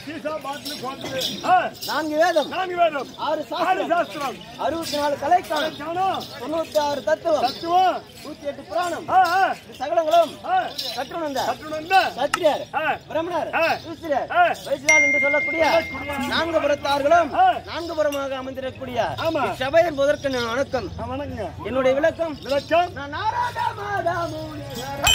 Seesaw பாட்டில் கோட்டலு ஆ, நான்கு வேதம் நான்கு வேணும் ஆறு ஆறு சாஸ்திரம் சாஸ்திரம் அறுபத்தி நாலு கலைக்காலம் ஞானம் தொண்ணூத்தி ஆறு தத்துவம் தத்துவம் நூத்தி எட்டு புராணம் ஆ, ஆ, இது சகலங்களும் ஆ, கற்றுணர்ந்த கட்டுணர்ந்த, சத்திரியர் ஆ, பிரம்மணர் ஆ. ஈஸ்வரர் ஆ. வைசியால் என்று சொல்லக்கூடிய நான்கு புறத்தார்களும் ஆ. நான்கு புறமாக அமைந்திருக்கக்கூடிய ஆமா. சபையின் முதற்கு நான் வணக்கம் ஆ, வணக்கங்க என்னுடைய விளக்கம் விளக்கம் நான் நாராயண மாதாமுனி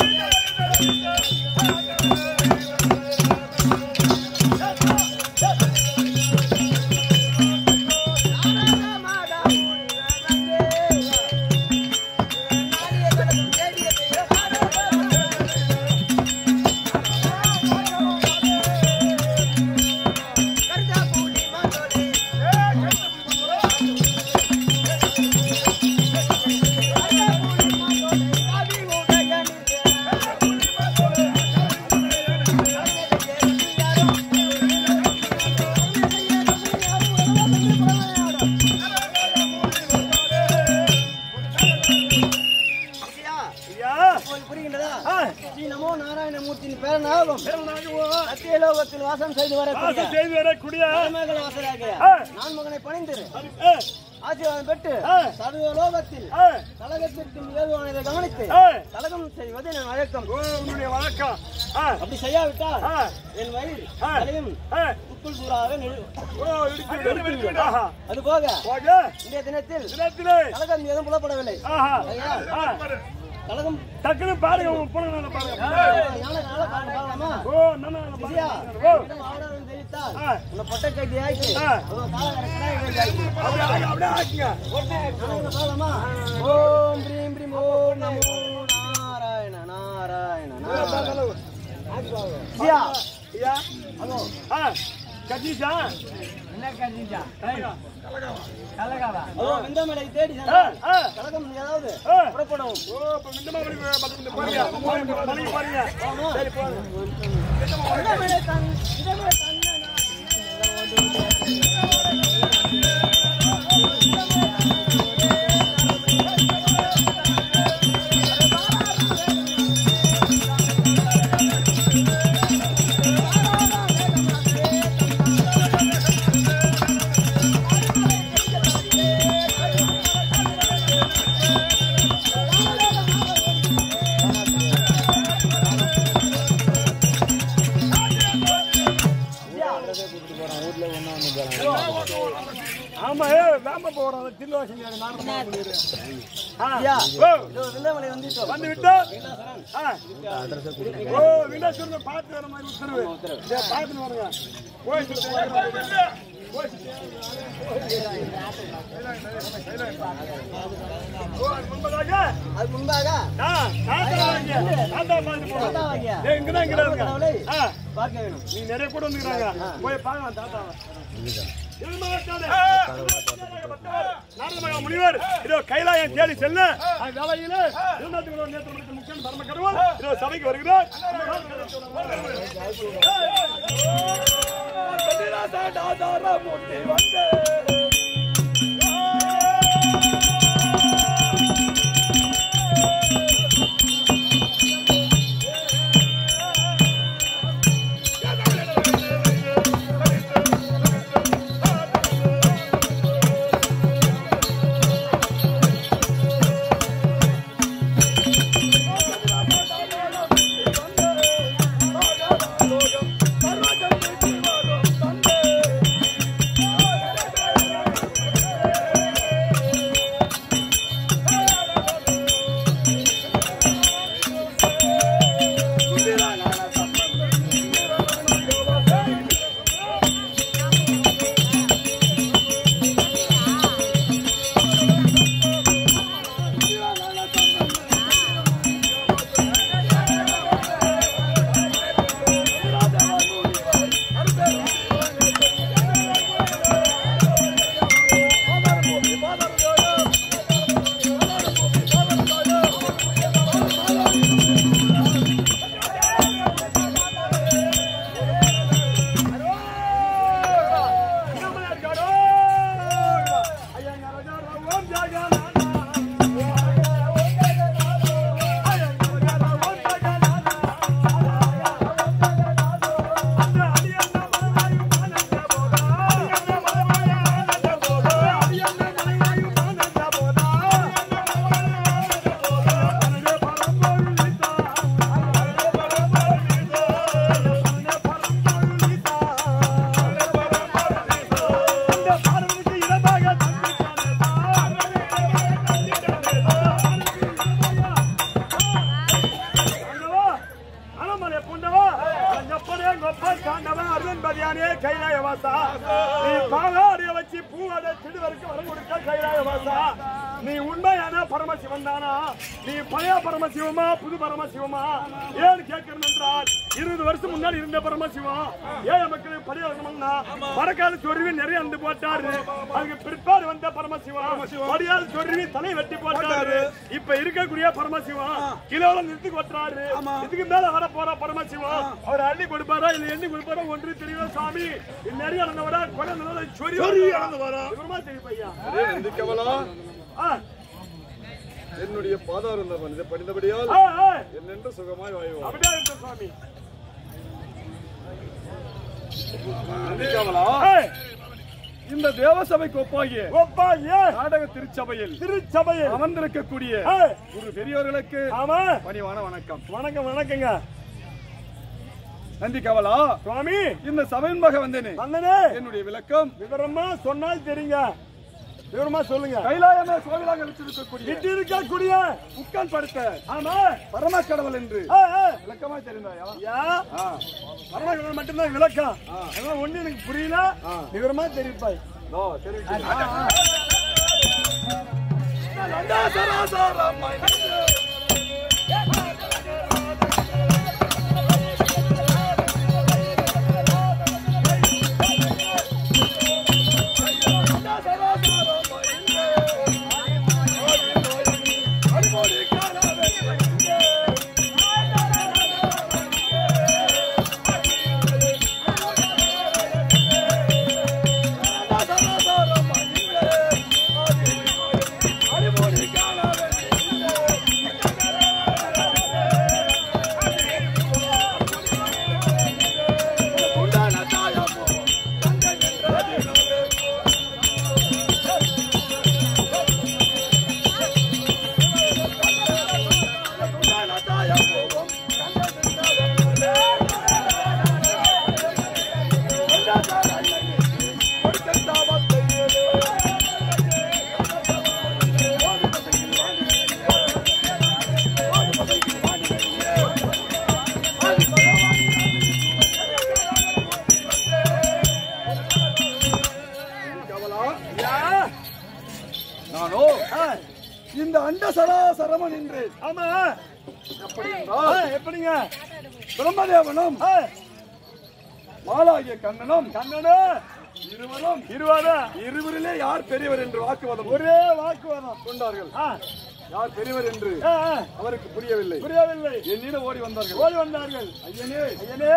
ஐயா உங்களுக்கு புரிகின்றதா ஆ, ஸ்ரீ நமோ நாராயணமூர்த்தியின் பேரனாகும் பிறநாகுவோம். சத்தியலோகத்தில் வாசம் செய்து வரக்கூடிய வாசம் செய்து வரக்கூடிய தலைமகள் வாசலாகிய ஆ. நான் மகனை பணிந்து ஆ, ஆசீர்வாதம் பெற்று ஆ. சர்வலோகத்தில் ஆ, கழகத்திற்கு ஏதுவானதை கவனித்து ஆ. கழகம் செய்வது நான் வழக்கம் ஓ, உன்னுடைய வழக்கம் ஆ, அப்படி செய்யாவிட்டால் ஆ, என் வயிறு ஆ. தலையும் ஆ, புத்துள் சூறாக நெழு- ஓ, இடித்து விடு, இடித்து விடு. ஆஹா. அது போக போக, இன்றைய தினத்தில் தினத்திலே, கழகம் ஏதும் புலப்படவில்லை ஆஹா, ஆ, கழகம் டக்குனு பாருங்க உன் பொண்ணு நல்லா பாருங்க ஞான கால காலம் பார்க்கலாமா ஓ நல்லா நல்லா சரியா? பாருங்க ஓ இடம் ஆவணம் தெரிவித்தால் ஆ. உன்னை பொட்டை கட்டி ஆக்கி ஆ. உன் கால கரெக்டாக இங்கே ஆக்கி. அப்படியே ஆக்கி- அப்படியே ஆக்கிங்க நாராயண பாலமா? ஓம் பிரீம் பிரீம் ஓம் நமோ நாராயண நாராயண நாராயண ஐயா, ஐயா ஹலோ ஆ கட்டிச்சா ஹலோ வெந்தமலை தேடி ஆ சென்றால் ஆ கழகம் ஏதாவது ஆ. புறப்படவும் ஓ இப்ப மிண்டமா மணி பக்கத்துல பாருங்க மணி பாருங்க ஆமா. சரி போங்க வெந்தமலை தன் இதமே தன்ன ஆமா ஏ வேம்ப போறோம் திருவாசி நார்மலா பண்ணிரு ஐயா, ஓ இதோ வெந்தமலை வந்துட்டோம் வந்து விட்டோம் ஆ. ஓ விண்டாசுரங்க பார்த்து வர மாதிரி உத்தரவு இதோ பார்த்துன்னு வருங்க போய் சுத்தி வருங்க. போய் சுத்தி ஓ அது முன்பதாக அது முன்பாக ஆ, தாத்தா வாங்க. தாத்தா பார்த்து போறோம். தாத்தா வாங்க. ஏய், இங்கதான் இங்கதான் இருங்க. கடவுளை ஆ, பார்க்க வேணும் நீ நிறைய கூட வந்துக்கிறாங்க போய் பாக்கலாம் தாத்தாவை நாரதமகா முனிவர் இதோ கைலாயம் தேடி செல்ல அந்த வேலையில இருநூத்தி ஒரு நேற்று முடித்த முக்கியம் தர்ம கருவல் இதோ சபைக்கு வருகிறார் Thank வந்தானே கைலாய வாசா நீ பாலாடைய வச்சு பூவாட சிறுவருக்கு வரம் கொடுக்க கைலாய வாசா நீ உண்மையான பரமசிவன் தானா நீ பழைய பரமசிவமா புது பரமசிவமா ஏன் கேட்கணும் என்றால் இருபது வருஷம் முன்னாடி இருந்த பரமசிவம் ஏன் மக்களுக்கு பழைய வரணும்னா மரக்கால சொருவி நிறைய வந்து போட்டாரு அதுக்கு பிற்பாடு வந்த பரமசிவம் படியால் சொருவி தலை வெட்டி போட்டாரு இப்ப இருக்கக்கூடிய பரமசிவம் கிலோல நிறுத்தி கொட்டுறாரு இதுக்கு மேல வர போற பரமசிவம் அவர் அள்ளி கொடுப்பாரா இல்ல எண்ணி கொடுப்பாரா ஒன்று தெரியல சாமி இது நிறைய நடந்த வர கொலை நடந்த சொறி நடந்து வர விவரமா தெரியும் ஐயா நந்திக்கவலா ஆ, என்னுடைய பாதாரம் மனித படிந்தபடியால் ஆ, ஆ. என்னென்று சுகமாய் வாய்வா அப்படியே இருக்கட்டும் சாமி நந்திக்கவலா ஏய், இந்த தேவசபைக்கு ஒப்பாகிய ஒப்பா ஏன் நாடக திருச்சபையில் திருச்சபையில் அமர்ந்திருக்கக்கூடிய ஏய், குரு பெரியவர்களுக்கு ஆமா பணிவான வணக்கம் வணக்கம் வணக்கங்க நந்தி கவலா சுவாமி இந்த சபையின் மக வந்தேனே வந்தனே என்னுடைய விளக்கம் விவரமா சொன்னால் தெரியுங்க விவரமா சொல்லுங்க கைலாயமே கோவிலாக வச்சிருக்கக்கூடிய இட்டு இருக்கக்கூடிய முக்கன் படுத்த ஆமா பரம கடவுள் என்று ஆ, ஆ. விளக்கமா தெரிந்தாயா ஐயா ஆ. பரவாயில்ல மட்டும்தான் விளக்கம் அதெல்லாம் ஒண்ணு எனக்கு புரியல விவரமா தெரிவிப்பாய் நோ, தெரிவிக்கிறேன். ஐயா, நானோ ஆ, இந்த அண்ட சராசரமன் என்று ஆமா எப்படி ஆ, என்றால் எப்படிங்க பிரம்மதேவனும் ஆ, மாலாகிய கண்ணனும் கண்ணனு இருவரும் இருவாதா இருவரிலே யார் பெரியவர் என்று வாக்குவாதம் ஒரே வாக்குவாதம் கொண்டார்கள் ஆ, யார் பெரியவர் என்று ஆ, ஆ, அவருக்கு புரியவில்லை புரியவில்லை என்னிடம் ஓடி வந்தார்கள் ஓடி வந்தார்கள் ஐயனே ஐயனே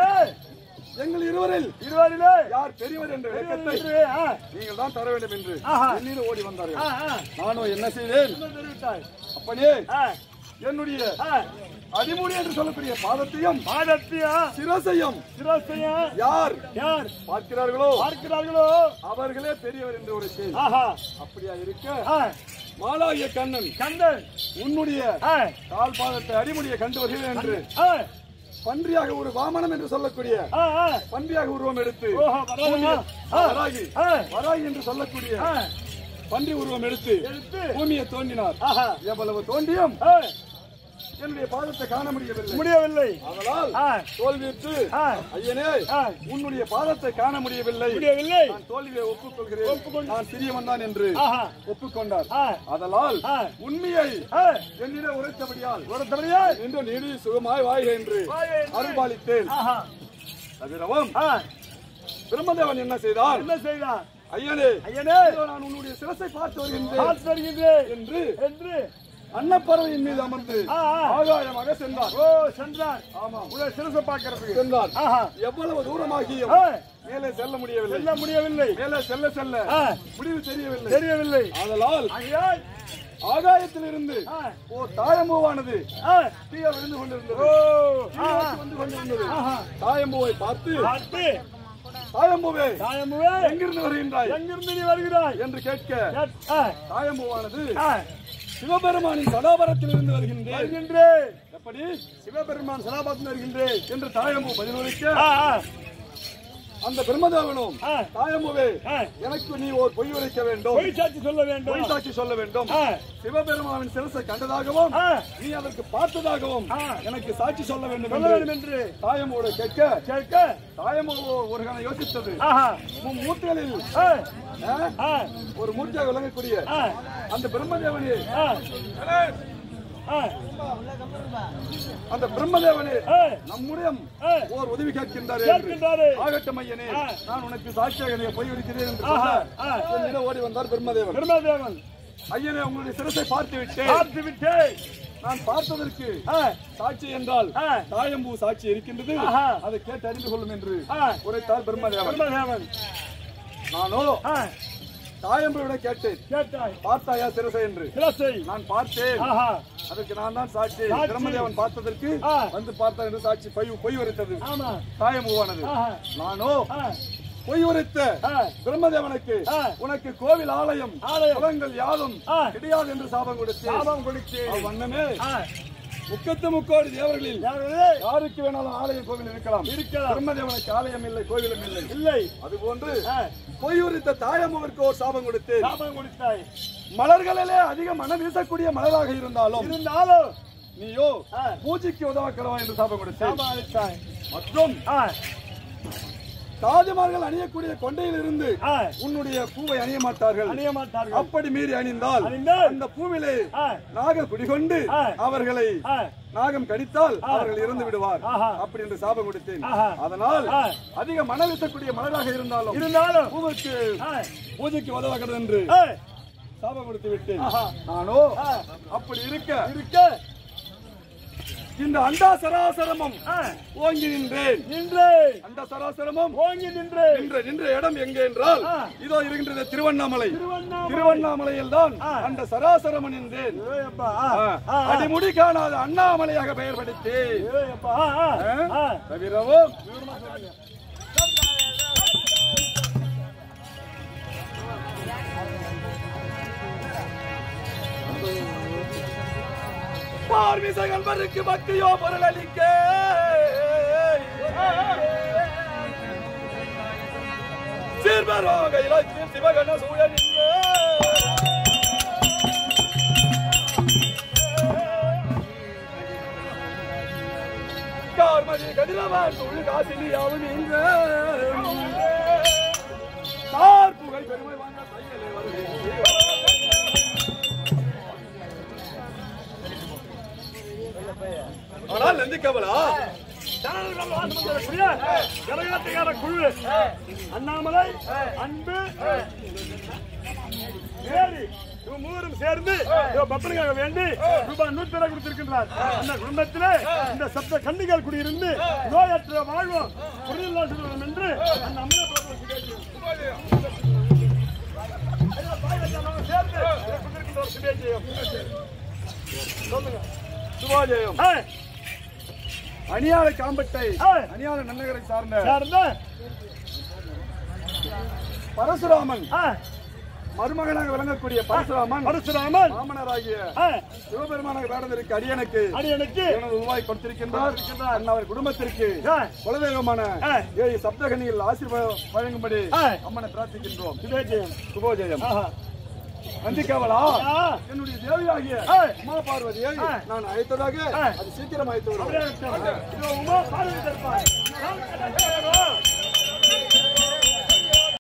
எங்கள் இருவரில் இருவரிலே யார் பெரியவர் என்ற விளக்கத்தை என்று, ஆ, நீங்கள் தான் தர வேண்டும் என்று ஆஹா. என்னிடம் ஓடி ஆ, வந்தார்கள் ஆ, நானும் என்ன செய்தேன் என்ன தெரிவித்தாய் அப்பனே ஆ, என்னுடைய ஆ, அடிமுடி என்று சொல்லக்கூடிய பாதத்தையும் பாதத்தியா சிரசையும் சிரசையா யார் யார் பார்க்கிறார்களோ பார்க்கிறார்களோ அவர்களே பெரியவர் என்று ஒரு செய்தி ஆஹா அப்படியா இருக்க ஆ, மாலாகிய கண்ணன் கந்தன் உன்னுடைய ஆ, கால் பாதத்தை அடிமுடியை கண்டு வருகிறேன் என்று ஆ, பன்றியாக ஒரு வாமனம் என்று சொல்லக்கூடிய ஆ, ஆ, பன்றியாக உருவம் எடுத்து ஓஹோ, பரவாயில்லையா? ஆ, வராகி ஆ, வராகி என்று சொல்லக்கூடிய ஆ, பன்றி உருவம் எடுத்து எடுத்து பூமியை தோண்டினார் ஆஹா எவ்வளவு தோண்டியும் ஆ, என்னுடைய பாதத்தை காண முடியவில்லை முடியவில்லை அதனால் ஆ, தோல்வியுற்று ஆ, ஐயனே ஆ, உன்னுடைய பாதத்தை காண முடியவில்லை முடியவில்லை நான் தோல்வியை ஒப்புக்கொள்கிறேன் நான் சிறியவன் தான் என்று ஆஹா ஒப்புக்கொண்டார் ஆ, அதனால் ஆ, உண்மையை ஆ, என்னிடம் உரைத்தபடியால் ஒரு தடவையா இன்று நீடி சுகமாய் வாழ்க என்று வாழ்க என்று. அருள்பாலித்தேன் ஆஹா தவிரவும் ஆ, பிரம்மதேவன் என்ன செய்தான் என்ன செய்தான் ஐயனே ஐயனே இதோ நான் உன்னுடைய சிரசை பார்த்து வருகின்றேன் பார்த்து வருகின்றேன் என்று என்று அன்னப்பறவையின் மீது அமர்ந்து ஆ, ஆ. ஆகாயமாக சென்றார் ஓ சென்றார் ஆமாம் உங்களை சிரச பார்க்கறதுக்கு சென்றார் ஆஹா எவ்வளவு தூரமாகியும் ஆ, மேலே செல்ல முடியவில்லை செல்ல முடியவில்லை மேலே செல்ல செல்ல ஆ, முடிவு தெரியவில்லை தெரியவில்லை ஆதலால் ஆகையால் ஆகாயத்திலிருந்து ஆ, ஓ தாயம்பூவானது ஆ, கீழே விழுந்து கொண்டிருந்தது ஓ கீழே ஆஹா, நோக்கி வந்து கொண்டிருந்தது ஆஹா. தாயம்பூவை பார்த்து பார்த்து தாயம்பூவே தாயமுவே எங்கிருந்து வருகின்றாய் எங்கிருந்து நீ வருகிறாய் என்று கேட்க கேட்- ஆ, தாயம்பூவானது ஆ, சிவபெருமானின் சதாபரத்திலிருந்து வருகின்றேன் வருகின்றேன் எப்படி சிவபெருமான் சலாபாத்து வருகின்றேன் என்று தாயம்பூ பதிலளிக்க ஆ, ஆ, அந்த பிரம்மதேவனும் ஆ. தாயம்புவே ஆ. எனக்கு நீ ஒரு பொய் உரைக்க வேண்டும் பொய் சாட்சி சொல்ல வேண்டும் பொய் சாட்சி சொல்ல வேண்டும் ஆ. சிவபெருமாவின் சிரசை கண்டதாகவும் ஆ. நீ அதற்கு பார்த்ததாகவும் ஆ. எனக்கு சாட்சி சொல்ல வேண்டும் சொல்ல வேண்டும் என்று என்று தாயம்போடு கேட்க கேட்க தாயம்பு ஒரு கணம் யோசித்தது ஆஹா உன் மூர்த்திகளில் ஆ, ஆ, ஆ, ஒரு மூர்த்தியாக விளங்கக்கூடிய ஆ, அந்த பிரம்மதேவனே ஆ, ஆ, அந்த பிரம்மதேவனே ஆ, நம்முடைய ஆ. ஓர் உதவி கேட்கின்றார் கேட்கின்றாரே. ஆகட்டும் ஐயனே ஆ. நான் உனக்கு சாட்சியாக நீ பொய் இருக்கிறேன் என்று ஆஹா, சொல்ல ஆ. என்னிடம் ஓடி வந்தார் பிரம்மதேவன் பிரம்மதேவன் ஐயனே உங்களுடைய சிரசை பார்த்து விட்டேன் பார்த்து விட்டு நான் பார்த்ததற்கு ஆ, சாட்சி என்றால் ஆ. தாயம்பூ சாட்சி இருக்கின்றது ஆஹா. அதை கேட்டு அறிந்து கொள்ளும் என்று ஆ. உரைத்தார் பிரம்மதேவன் பிரம்மதேவன் நானோ ஆ, தாயம்புவிட கேட்டேன் கேட்டாய் பார்த்தாயா சிரசை என்று சிரசை நான் பார்த்தேன் ஆஹா அதற்கு நான் தான் சாட்சி சாட்சி. பிரம்மதேவன் பார்த்ததற்கு ஆ. வந்து பார்த்தார் என்று சாட்சி பொய் பொய் உரைத்தது ஆமா தாயம்பூவானது ஆஹா நானோ ஆ, பொய் உரைத்த ஆ, பிரம்மதேவனுக்கு ஆ. உனக்கு கோவில் ஆலயம் ஆலயம். குளங்கள் யாதும் ஆ. கிடையாது என்று சாபம் கொடுத்து சாபம் கொடுத்து வண்ணமே ஆ, முக்கத்து முக்கோடி தேவர்களில் யாரது? யாருக்கு வேணாலும் ஆலயம் கோவில் இருக்கலாம் இருக்கலாம் பிரம்மதேவனுக்கு ஆலயம் இல்லை கோவிலும் இல்லை இல்லை அதுபோன்று ஆ, பொய் உரைத்த தாயம்மவருக்கு ஒரு சாபம் கொடுத்து சாபம் கொடுத்தாய் மலர்களிலே அதிக மனம் வீசக்கூடிய மலராக இருந்தாலும் இருந்தாலும் நீயோ ஆ. பூஜைக்கு உதவக்கிறவா என்று சாபம் கொடுத்து சாபம் அளித்தாய் மற்றும் ஆ, தாஜ்மார்கள் அணியக்கூடிய கொண்டையில் இருந்து ஆ, உன்னுடைய பூவை அணிய மாட்டார்கள் அணிய மாட்டார்கள் அப்படி மீறி அணிந்தால் அணிந்தால் அந்த பூவிலே ஆ, நாக குடிகொண்டு ஆ. அவர்களை ஆ, நாகம் கடித்தால் அவர்கள் இறந்து விடுவார் ஆஹா. அப்படி என்று சாபம் கொடுத்தேன் ஆஹா. அதனால் ஆ. அதிக மனம் வீசக்கூடிய மலராக இருந்தாலும் இருந்தாலும் பூவுக்கு ஆ, பூஜைக்கு உதவாகிறது என்று ஆ, சாபம் கொடுத்து விட்டேன் ஆஹா. நானோ ஆ. அப்படி இருக்க இருக்க இந்த அண்டா சராசரமும் ஆ, ஓங்கி நின்றேன் நின்று அண்ட சராசரமும் ஓங்கி நின்று நின்ற நின்ற இடம் எங்கே என்றால் ஆ. இதோ இருக்கின்றது திருவண்ணாமலை திருவண்ணாமலை. திருவண்ணாமலையில் தான் ஆ. அந்த சராசரம் நின்றேன் ஏயப்பா, ஆ, ஆ. ஆ, ஆ. அடிமுடி காணாத அண்ணாமலையாக பெயர் படுத்தி ஏயப்பா, ஆ, ஆ, ஆ. தவிரவும் பார்மிசைகள் மறுக்கு பக்தியோ பொருளளிக்க சிறுவரோக இலக்கியம் சிவகண சூழலிங்க கார்மதி கதிரவான் தொழில் காசினியாவும் இங்க பார்ப்புகள் பெருமை வாங்க தையலே வருகிறேன் ஆனால் நந்திக்கவலா ஜனநாயகம் வாசம் வரக்கூடிய ஜனநாயகத்துக்கான குழு அண்ணாமலை அன்பு ஏரி இவங்க மூவரும் சேர்ந்து இவ பப்பனுக்காக வேண்டி ரூபாய் நூத்தி ரூபாய் கொடுத்திருக்கின்றார் அந்த குடும்பத்திலே இந்த சப்த கன்னிகள் குடியிருந்து நோயற்ற வாழ்வோம் புரிதல் சொல்லுவோம் என்று அந்த அம்மனை பிரபலம் சுபேஜியம். ஐயா, பாய் வச்சா நம்ம சேர்ந்து இதை கொடுத்திருக்கின்ற ஒரு சுபேஜியம். சொல்லுங்க சுபாஜயம் ஆ, அணியாள காம்பட்டை ஆ. அணியாள நன்னகரை சார்ந்த யாருந்த பரசுராமன் ஆ, மருமகனாக விளங்கக்கூடிய பரசுராமன் பரசுராமன் மாமனராகிய ஆ, சிவபெருமானாக வேடதற்கு அடியனுக்கு அடியனுக்கு இவனது உருவாய் கொடுத்திருக்கின்றார் அண்ணாவர் குடும்பத்திற்கு ஆ, குலதெய்வமான ஆ. ஏழு சப்தகனியில் ஆசீர்வாதம் வழங்கும்படி ஆ. அம்மனை பிரார்த்திக்கின்றோம் சுபேஜியம். சுபோஜயம் ஆஹா. நந்திக்காவலா ஆ, என்னுடைய தேவியாகிய ஆ. உமா பார்வதியை ஆ. நான் அழைத்ததாக ஆ. அது சீக்கிரம் அழைத்து விடும் அப்படியே இருக்கட்டும். இதோ உமா பார்வதி தருப்பார்.